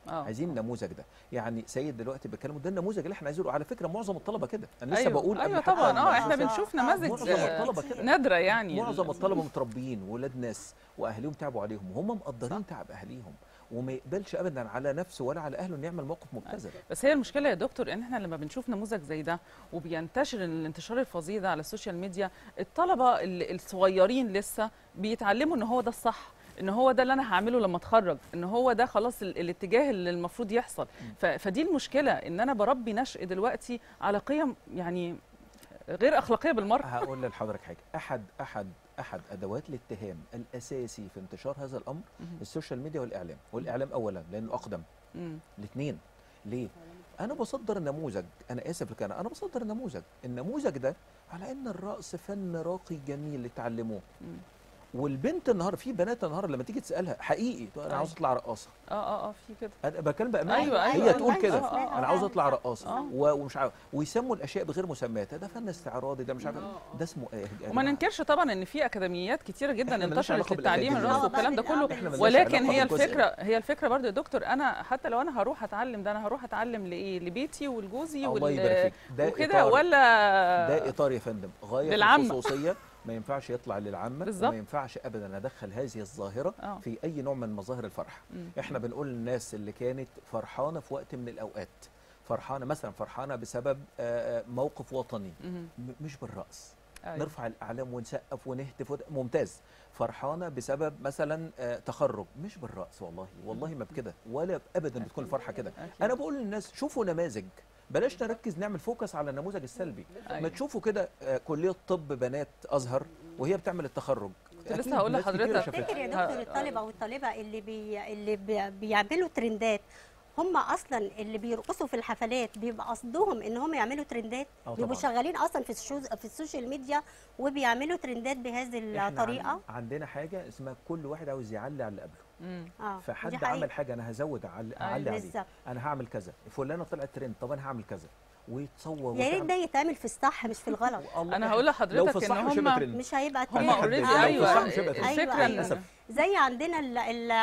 اه عايزين النموذج ده يعني سيد دلوقتي بيتكلموا ده النموذج اللي احنا عايزينه على فكره معظم الطلبه كده انا لسه أيوة. بقول قبل ايوه حتى طبعا ما- اه احنا آه. بنشوف آه. نماذج معظم آه، الطلبه كده نادره يعني معظم الطلبه متربيين ولاد ناس واهاليهم تعبوا عليهم وهم مقدرين تعب اهاليهم وما يقبلش ابدا على نفسه ولا على اهله انه يعمل موقف مبتذل بس هي المشكله يا دكتور ان احنا لما بنشوف نموذج زي ده وبينتشر الانتشار الفظيع ده على السوشيال ميديا الطلبه ال- الصغيرين لسه بيتعلموا ان هو ده الصح ان هو ده اللي انا هعمله لما اتخرج ان هو ده خلاص ال- الاتجاه اللي المفروض يحصل ف- فدي المشكله ان انا بربي نشء دلوقتي على قيم يعني غير اخلاقيه بالمره هقول لحضرتك حاجه احد احد احد ادوات الاتهام الاساسي في انتشار هذا الامر مهم. السوشيال ميديا والاعلام والاعلام اولا لانه اقدم مم. الاثنين ليه انا بصدر نموذج انا اسف لك انا انا بصدر نموذج النموذج ده على ان الرقص فن راقي جميل اتعلموه مم. والبنت النهارده في بنات النهارده لما تيجي تسالها حقيقي تقول انا أيوة. عاوز اطلع رقاصه اه اه اه في كده انا بتكلم بامانه أيوة، أيوة، هي أيوة، تقول أيوة، كده أيوة، أيوة. انا عاوز اطلع رقاصه آه. و- ومش عارف ويسموا الاشياء بغير مسمياتها ده فن استعراضي ده مش عارف ده اسمه ايه يا وما جماعة؟ ننكرش طبعا ان في اكاديميات كتيره جدا إحنا ملناش انتشرت علاقة للتعليم بالأكاديميات. الرقص آه، والكلام ده بس- كله آه، إحنا ملناش ولكن علاقة هي بالجزء الفكره هي الفكره برضو يا دكتور انا حتى لو انا هروح اتعلم ده انا هروح اتعلم لايه لبيتي ولجوزي الله يبارك فيك ده وكده إطار- ولا ده اطار يا فندم غايه في للعامة. الخصوصيه ما ينفعش يطلع للعامه بالظبط. وما ينفعش ابدا ادخل هذه الظاهره آه. في اي نوع من مظاهر الفرح مم. احنا بنقول للناس اللي كانت فرحانه في وقت من الاوقات فرحانه مثلا فرحانه بسبب آه، آه، موقف وطني مهم. م- مش بالرقص أيوة. نرفع الاعلام ونسقف ونهتف وت- ممتاز فرحانه بسبب مثلا آه، تخرج مش بالرقص والله والله ما بكده ولا ابدا بتكون الفرحه كده أكيد. انا بقول للناس شوفوا نماذج بلاش نركز نعمل فوكس على النموذج السلبي ما أيوة. تشوفوا كده آه، كليه طب بنات ازهر وهي بتعمل التخرج كنت لسه أكيد هقول ناس كتيرة لحضرتك. شافتها. تفتكر يا ها- دكتور الطالبه والطالبه اللي بي اللي بي بيعملوا ترندات هم اصلا اللي بيرقصوا في الحفلات بيبقى قصدهم ان هم يعملوا ترندات آه بيبقوا طبعاً. شغالين اصلا في الشوز في السوشيال ميديا وبيعملوا ترندات بهذه إحنا الطريقه عن- عندنا حاجه اسمها كل واحد عاوز يعلي على اللي قبله مم. اه دي فحد حقيقة. عمل حاجه انا هزود اعلي أيوة. اعلي عليه بالظبط انا هعمل كذا فلانه طلعت ترند طب انا هعمل كذا ويتصور يا ريت وتعمل- ده يتعمل في الصح مش في الغلط والله انا إحنا- هقول لو في لحضرتك الصح ان مش هيبقى هم ترند مش هيبقى هم ترند. اوريدي لو في ايوه الصح مش هيبقى ترند. الفكره أيوة، إن- أيوة. زي عندنا ال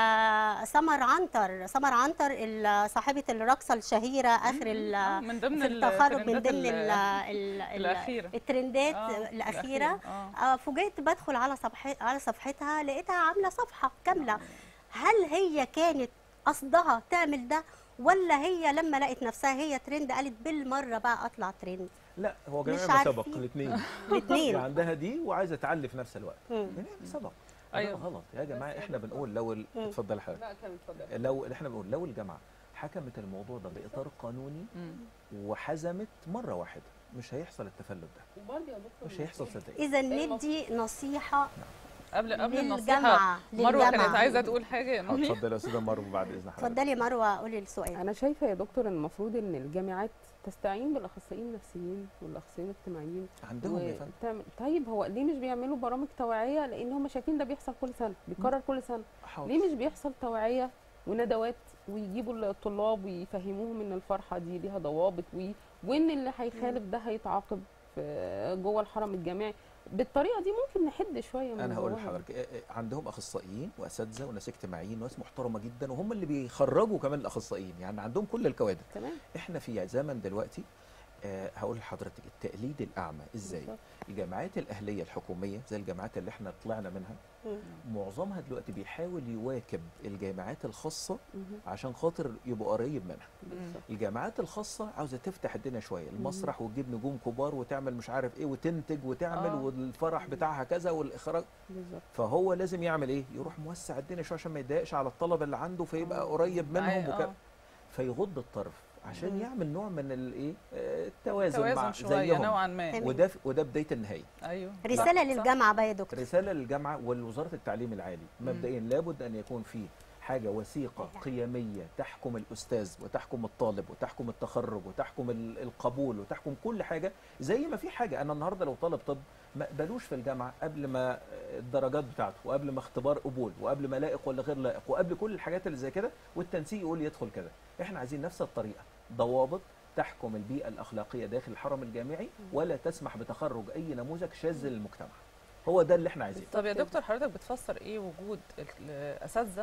ال سمر عنتر سمر عنتر ال- صاحبه الرقصه الشهيره اخر ال آه، من ضمن في التخرج من الترندات ضمن ال ال- ال ال الأخيرة. الترندات آه، الاخيره آه. آه، فوجئت بدخل على صفحه على صفحتها لقيتها عامله صفحه كامله هل هي كانت قصدها تعمل ده ولا هي لما لقت نفسها هي ترند قالت بالمره بقى اطلع ترند لا هو مش جميع ما سبق عارفين. الاثنين الاثنين عندها دي وعايزه تعلي في نفس الوقت مم. جميع ما سبق أيوة. أيوة. غلط يا جماعه احنا بنقول لو ال- مم. اتفضل حضرتك لا كان اتفضل لو احنا بنقول لو الجامعه حكمت الموضوع ده باطار قانوني مم. وحزمت مره واحده مش هيحصل التفلت ده وبرضه يا دكتور مش هيحصل صدقني اذا ندي نصيحه قبل قبل النصيحه للجامعه مروه كانت للجامعة. عايزه تقول حاجه يا نوني اتفضل يا استاذه مروه بعد اذن حضرتك اتفضلي مروه قولي السؤال انا شايفه يا دكتور ان المفروض ان الجامعات تستعين بالاخصائيين النفسيين والاخصائيين الاجتماعيين عندهم يا فندم وتعمل طيب هو ليه مش بيعملوا برامج توعيه لان هم شايفين ده بيحصل كل سنه بيتكرر كل سنه حاضر. ليه مش بيحصل توعيه وندوات ويجيبوا الطلاب ويفهموهم ان الفرحه دي ليها ضوابط وي- وان اللي هيخالف ده هيتعاقب في جوه الحرم الجامعي بالطريقه دي ممكن نحد شويه من انا هقول جواها. لحضرتك إيه إيه، عندهم اخصائيين واساتذه وناس اجتماعيين وناس محترمه جدا وهم اللي بيخرجوا كمان الاخصائيين يعني عندهم كل الكوادر تمام احنا في زمن دلوقتي آه هقول لحضرتك التقليد الاعمى ازاي بالظبط. الجامعات الاهليه الحكوميه زي الجامعات اللي احنا طلعنا منها مم. معظمها دلوقتي بيحاول يواكب الجامعات الخاصه مهم. عشان خاطر يبقى قريب منها بالظبط. الجامعات الخاصه عاوزه تفتح الدنيا شويه المسرح وتجيب نجوم كبار وتعمل مش عارف ايه وتنتج وتعمل آه. والفرح بتاعها كذا والاخراج بالظبط فهو لازم يعمل ايه يروح موسع الدنيا شويه عشان ما يضايقش على الطلبه اللي عنده فيبقى آه. قريب منهم أي- وكده آه. فيغض الطرف عشان مم. يعمل نوع من الايه آه، التوازن, توازن مع شويه زيهم نوعا ما تمام. وده وده بدايه النهايه ايوه رساله صح، صح. للجامعه بقى يا دكتور رساله للجامعه ولوزاره التعليم العالي مبدئيا لابد ان يكون في حاجه وثيقه قيميه تحكم الاستاذ وتحكم الطالب وتحكم التخرج وتحكم ال- القبول وتحكم كل حاجه زي ما في حاجه انا النهارده لو طالب طب ما اقبلوش في الجامعه قبل ما الدرجات بتاعته وقبل ما اختبار قبول وقبل ما لائق ولا غير لائق وقبل كل الحاجات اللي زي كده والتنسيق يقول يدخل كده احنا عايزين نفس الطريقه ضوابط تحكم البيئه الاخلاقيه داخل الحرم الجامعي ولا تسمح بتخرج اي نموذج شاذ للمجتمع هو ده اللي احنا عايزينه طب يا دكتور حضرتك بتفسر ايه وجود الاساتذه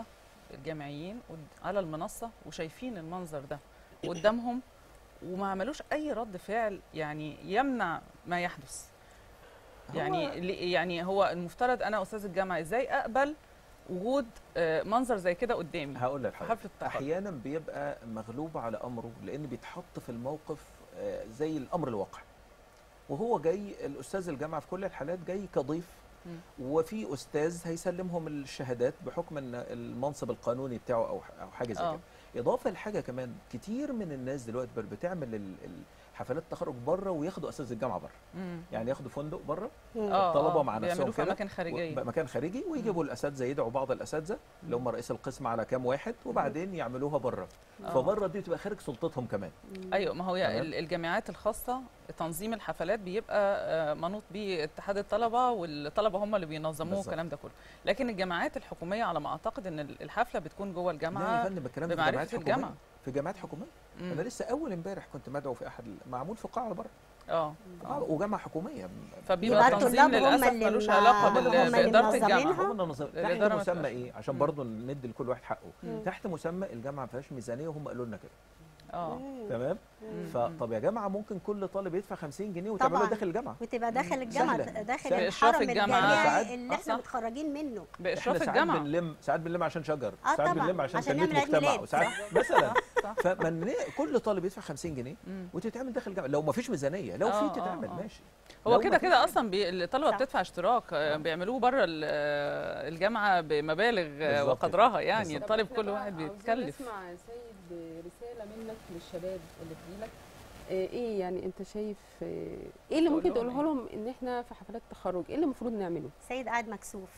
الجامعيين قد- على المنصه وشايفين المنظر ده قدامهم وما عملوش اي رد فعل يعني يمنع ما يحدث يعني لي- يعني هو المفترض انا استاذ الجامعه ازاي اقبل وجود آه، منظر زي كده قدامي هقول لك في حاجه حفله التخرج احيانا بيبقى مغلوب على امره لان بيتحط في الموقف آه، زي الامر الواقع وهو جاي الاستاذ الجامعه في كل الحالات جاي كضيف مم. وفي استاذ هيسلمهم الشهادات بحكم ان المنصب القانوني بتاعه او او حاجه زي آه. كده اضافه لحاجه كمان كتير من الناس دلوقتي بقت بتعمل ال- ال- حفلات التخرج بره وياخدوا اساتذه الجامعه بره مم. يعني ياخدوا فندق بره مم. آه، الطلبه آه، مع بيعملوه نفسهم في كده اماكن خارجيه و- مكان خارجي ويجيبوا الاساتذه يدعوا بعض الاساتذه اللي هم رئيس القسم على كام واحد وبعدين يعملوها بره آه. فبره دي بتبقى خارج سلطتهم كمان ايوه ما هو تمام. ال- الجامعات الخاصه تنظيم الحفلات بيبقى آه، منوط بيه اتحاد الطلبه والطلبه هم اللي بينظموه بالظبط. والكلام ده كله لكن الجامعات الحكوميه على ما اعتقد ان ال- الحفله بتكون جوه لا يا الجامعه فندم الكلام ده في بمعرفه جامعات حكوميه الجامعه في جامعات حكوميه مم. انا لسه اول امبارح كنت مدعو في احد معمول في قاعه بره اه آه، آه. وجامعه حكوميه فبيبقى يبقى التنظيم الطلاب هم للاسف اللي ملوش م- علاقه هم بال- اللي باداره الجامعه منظمينها. هم النظام تحت الإدارة ما مسمى تبقاش- ايه عشان مم. برضه ندي لكل واحد حقه مم. تحت مسمى الجامعه ما فيهاش ميزانيه وهم قالوا لنا كده اه مم. تمام مم. فطب يا جماعه ممكن كل طالب يدفع 50 جنيه وتعملوها طبعاً. داخل الجامعه وتبقى داخل الجامعه سهلة. داخل سهلة. بإشراف الحرم الجامعة. الجامعي ساعات- اللي آه، احنا صح. متخرجين منه باشراف احنا ساعات الجامعه بنلم ساعات بنلم عشان شجر آه ساعات طبعاً، بنلم عشان عشان تنميه نعمل عيد مجتمع ميلاد. وساعات صح. مثلا صح. فمن كل طالب يدفع 50 جنيه مم. وتتعمل داخل الجامعه لو ما فيش ميزانيه لو آه، في آه، تتعمل آه. ماشي هو لو كده ما فيش- كده اصلا بي... الطلبه صح. بتدفع اشتراك آه، بيعملوه بره ال- آه، الجامعه بمبالغ آه، بالظبط وقدرها يعني بالظبط. الطالب كل واحد بيتكلف نسمع سيد رساله منك للشباب اللي بتجيلك آه، ايه يعني انت شايف آه، ايه اللي تقول ممكن لهم تقوله لهم ان احنا في حفلات التخرج ايه اللي المفروض نعمله سيد قاعد مكسوف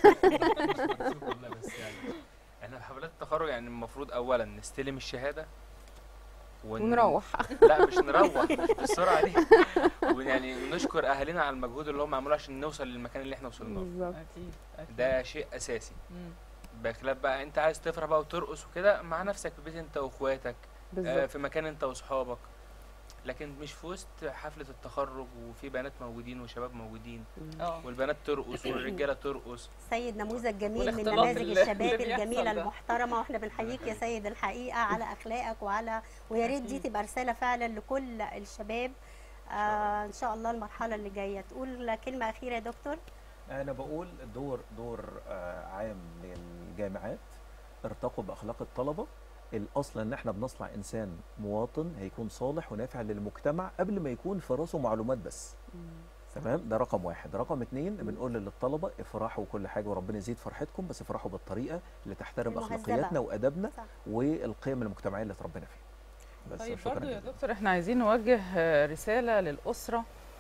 والله بس يعني احنا في حفلات التخرج يعني المفروض اولا نستلم الشهاده ون... ونروح لا مش نروح مش بالسرعه دي ويعني نشكر اهالينا على المجهود اللي هم عملوه عشان نوصل للمكان اللي احنا وصلنا له بالظبط اكيد أكيد. ده شيء اساسي مم. بخلاف بقى انت عايز تفرح بقى وترقص وكده مع نفسك في البيت انت واخواتك آه بالظبط في مكان انت واصحابك لكن مش في وسط حفله التخرج وفي بنات موجودين وشباب موجودين اه والبنات ترقص والرجاله ترقص سيد نموذج جميل من والاختلاط نماذج اللي- الشباب اللي بيحصل الجميله ده. المحترمه واحنا بنحييك يا سيد الحقيقه على اخلاقك وعلى ويا ريت دي أكيد. تبقى رساله فعلا لكل الشباب آه ان شاء الله المرحله اللي جايه تقول كلمه اخيره يا دكتور انا بقول دور دور آه، عام للجامعات ارتقوا باخلاق الطلبه الاصل ان احنا بنصنع انسان مواطن هيكون صالح ونافع للمجتمع قبل ما يكون في راسه معلومات بس تمام ده رقم واحد رقم اتنين بنقول للطلبه افرحوا وكل حاجه وربنا يزيد فرحتكم بس افرحوا بالطريقه اللي تحترم المهذبة. اخلاقياتنا وادبنا صح. والقيم المجتمعيه اللي اتربينا فيها بس طيب شكرا برضو يا جزيلا دكتور احنا عايزين نوجه آه، رسالة للأسرة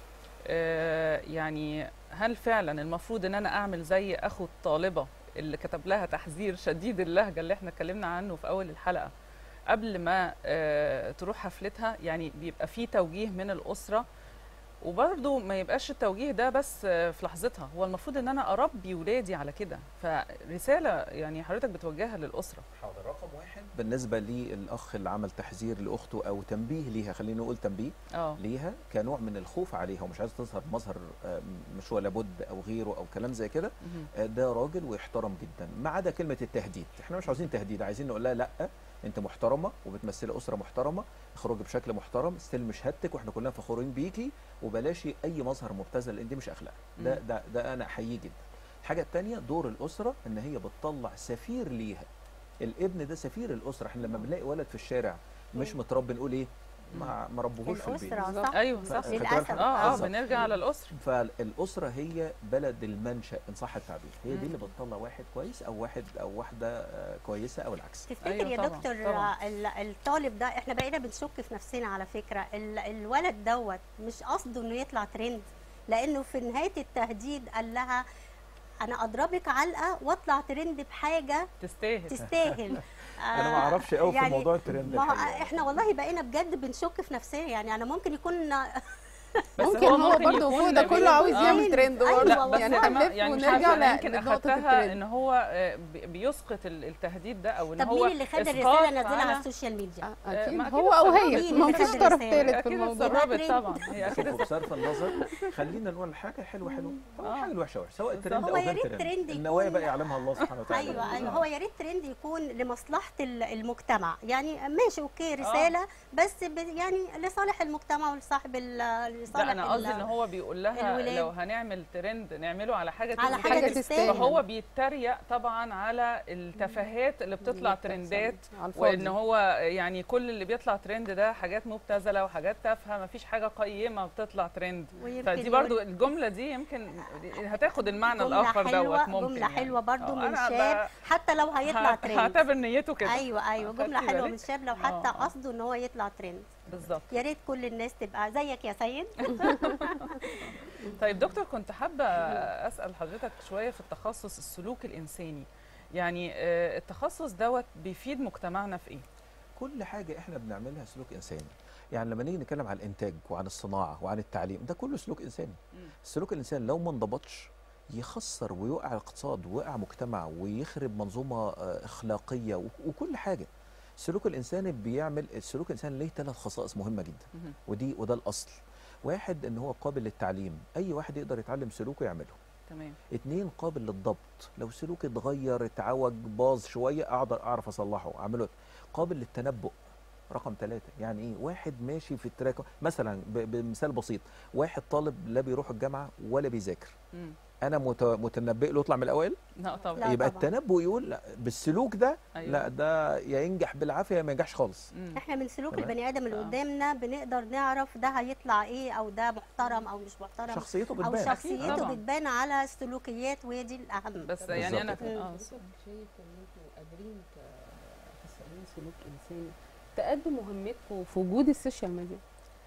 آه، يعني هل فعلا المفروض ان انا اعمل زي اخو الطالبة اللي كتب لها تحذير شديد اللهجة اللي احنا اتكلمنا عنه في اول الحلقة قبل ما آه، تروح حفلتها يعني بيبقى في توجيه من الأسرة وبرضه ما يبقاش التوجيه ده بس آه، في لحظتها هو المفروض ان انا اربي ولادي على كده فرسالة يعني حضرتك بتوجهها للأسرة حاضر رقم واحد بالنسبه للاخ اللي عمل تحذير لاخته او تنبيه ليها خلينا نقول تنبيه اه ليها كنوع من الخوف عليها ومش عايزه تظهر مظهر آه، مش ولا بد او غيره او كلام زي كده مهم. آه، ده راجل ويحترم جدا ما عدا كلمه التهديد احنا مش عاوزين تهديد عايزين نقول لها لا انت محترمه وبتمثلي اسره محترمه اخرجي بشكل محترم استلمي شهادتك واحنا كلنا فخورين بيكي وبلاش اي مظهر مبتذل لان دي مش اخلاق ده مم. ده ده انا احييه جدا الحاجه الثانيه دور الاسره ان هي بتطلع سفير ليها الابن ده سفير الاسره احنا لما بنلاقي ولد في الشارع مش متربي نقول ايه ما ما ربوهوش في البيت الاسره صح ايوه صح خدت للأسف. بالك؟ اه اه بالظبط. بنرجع على الأسرة فالاسره هي بلد المنشا ان صح التعبير هي مم. دي اللي بتطلع واحد كويس او واحد او واحده آه، كويسه او العكس تفتكر أيوة يا طبعاً، دكتور طبعاً. ال- الطالب ده احنا بقينا بنشك في نفسنا على فكره ال- الولد دوت مش قصده انه يطلع ترند لانه في نهايه التهديد قال لها انا اضربك علقه واطلع ترند بحاجه تستاهل تستاهل انا ما اعرفش قوي في يعني موضوع الترند ما هو الحقيقة. احنا والله بقينا بجد بنشك في نفسنا يعني انا ممكن يكون بس ممكن هو ممكن برضه يكون فوق ده كله عاوز آه. يعمل ترند أيوة برضه والله. يعني أنا- هنلف يعني مش ونرجع عارفة، ل- يمكن لنقطة اخدتها الترند ان هو آه، بي- بيسقط ال- التهديد ده او ان طب هو مين اللي خد إسقاط الرساله نزلها على على- السوشيال ميديا آه، آه، اكيد ما أكيد هو او السبب. هي مين ما اللي فيش خد طرف الرسالة؟ ثالث في اكيد الموضوع اتسربت ترند. طبعا هي اكيد شوفوا بصرف النظر خلينا نقول حاجه حلوه حلوه آه. حاجه الوحشه وحشه سواء بالظبط. ترند هو او يا غير ريت ترند ترند النوايا يكون- بقى يعلمها الله سبحانه وتعالى ايوه ايوه هو يا ريت ترند يكون لمصلحه ال- المجتمع يعني ماشي اوكي رساله بس ب- يعني لصالح المجتمع ولصاحب ال- لا لصالح انا قصدي ال- ان هو بيقول لها الولاد. لو هنعمل ترند نعمله على حاجه على تثبت حاجه حاجة تستاهل فهو بيتريق طبعا على التفاهات اللي بتطلع ترندات على الفاضي. وان هو يعني كل اللي بيطلع ترند ده حاجات مبتذله وحاجات تافهه مفيش حاجه قيمه بتطلع ترند ويمكن فدي يقول برضو الجمله دي يمكن هتاخد المعنى جملة الاخر حلوة دوت ممكن جملة حلوة برضو آه، من أنا شاب ب- حتى لو هيطلع هت- ترند هعتبر نيته كده ايوه ايوه جملة أخدتي حلوة بالك؟ من شاب لو آه، حتى آه. قصده ان هو يطلع ترند بالظبط يا ريت كل الناس تبقى زيك يا سيد طيب دكتور كنت حابة أسأل حضرتك شوية في التخصص السلوك الإنساني يعني آه، التخصص دوت بيفيد مجتمعنا في إيه؟ كل حاجه احنا بنعملها سلوك انساني يعني لما نيجي نتكلم عن الانتاج وعن الصناعه وعن التعليم ده كله سلوك انساني مم. السلوك الانساني لو ما انضبطش يخسر ويوقع الاقتصاد ويوقع مجتمع ويخرب منظومه آه، اخلاقيه و- وكل حاجه السلوك الانساني بيعمل السلوك الانساني ليه ثلاث خصائص مهمه جدا مهم. ودي وده الاصل واحد ان هو قابل للتعليم اي واحد يقدر يتعلم سلوكه يعمله تمام اتنين قابل للضبط لو سلوكي اتغير اتعوج باظ شويه اقدر اعرف اصلحه اعمله قابل للتنبؤ رقم ثلاثة يعني ايه واحد ماشي في التراك مثلا ب- بمثال بسيط واحد طالب لا بيروح الجامعه ولا بيذاكر مم. انا مت- متنبئ له يطلع من الاوائل لا طبعا لا يبقى طبعا. التنبؤ يقول لا بالسلوك ده أيوة. لا ده يا ينجح بالعافيه يا ما ينجحش خالص مم. احنا من سلوك تمام. البني ادم اللي آه. قدامنا بنقدر نعرف ده هيطلع ايه او ده محترم او مش محترم شخصيته او بتبان شخصيته طبعاً. بتبان على السلوكيات وهي دي الاهم بس يعني أنا بالظبط. آه. حضرتك شايف ان انتوا قادرين كاخصائيين سلوك انساني تأدوا مهمتكم في وجود السوشيال ميديا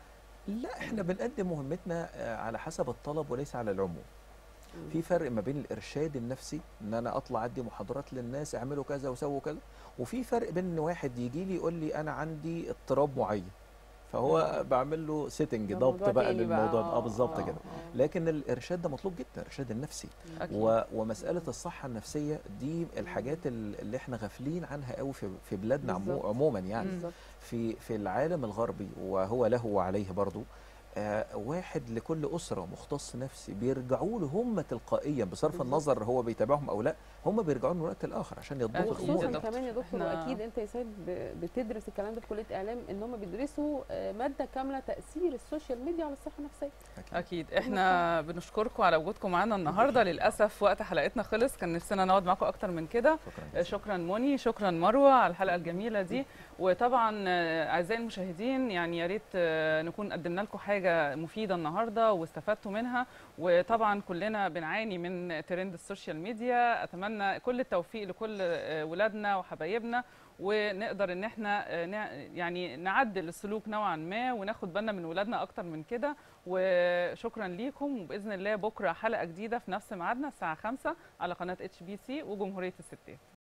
لا احنا بنقدم مهمتنا آه، على حسب الطلب وليس على العموم في فرق ما بين الارشاد النفسي ان انا اطلع ادي محاضرات للناس اعملوا كذا وسووا كذا وفي فرق بين ان واحد يجي لي يقول لي انا عندي اضطراب معين فهو بعمل له سيتنج ده ضبط موضوع بقى تاني بقى. للموضوع ده اه آه، بالظبط آه، كده آه. لكن الارشاد ده مطلوب جدا الارشاد النفسي أكيد و... ومساله الصحه النفسيه دي الحاجات ال- اللي احنا غافلين عنها قوي في في بلادنا عمو... بالظبط. عموما يعني بالظبط في في العالم الغربي وهو له وعليه برضو آه واحد لكل اسره مختص نفسي بيرجعوا له هم تلقائيا بصرف بالظبط. النظر هو بيتابعهم او لا هم بيرجعوا له من وقت لاخر عشان يضبطوا أكيد. الامور وخصوصا دكتور. كمان يا دكتور إحنا- واكيد انت يا سيد ب- بتدرس الكلام ده في كليه اعلام ان هم بيدرسوا آه، ماده كامله تاثير السوشيال ميديا على الصحه النفسيه أكيد إحنا بنشكركم على وجودكم معانا النهاردة للأسف وقت حلقتنا خلص كان نفسنا نقعد معاكم أكتر من كده شكرا جزيلا. شكرا موني شكرا مروه على الحلقه الجميله دي وطبعا آه، اعزائي المشاهدين يعني يا ريت آه، نكون قدمنا لكم حاجه مفيده النهارده واستفدتوا منها وطبعا كلنا بنعاني من ترند السوشيال ميديا اتمنى كل التوفيق لكل آه، ولادنا وحبايبنا ونقدر ان احنا آه، نع- يعني نعدل السلوك نوعا ما وناخد بالنا من ولادنا اكتر من كده وشكرا ليكم وباذن الله بكره حلقه جديده في نفس ميعادنا الساعه 5 على قناه اتش بي سي وجمهوريه الستات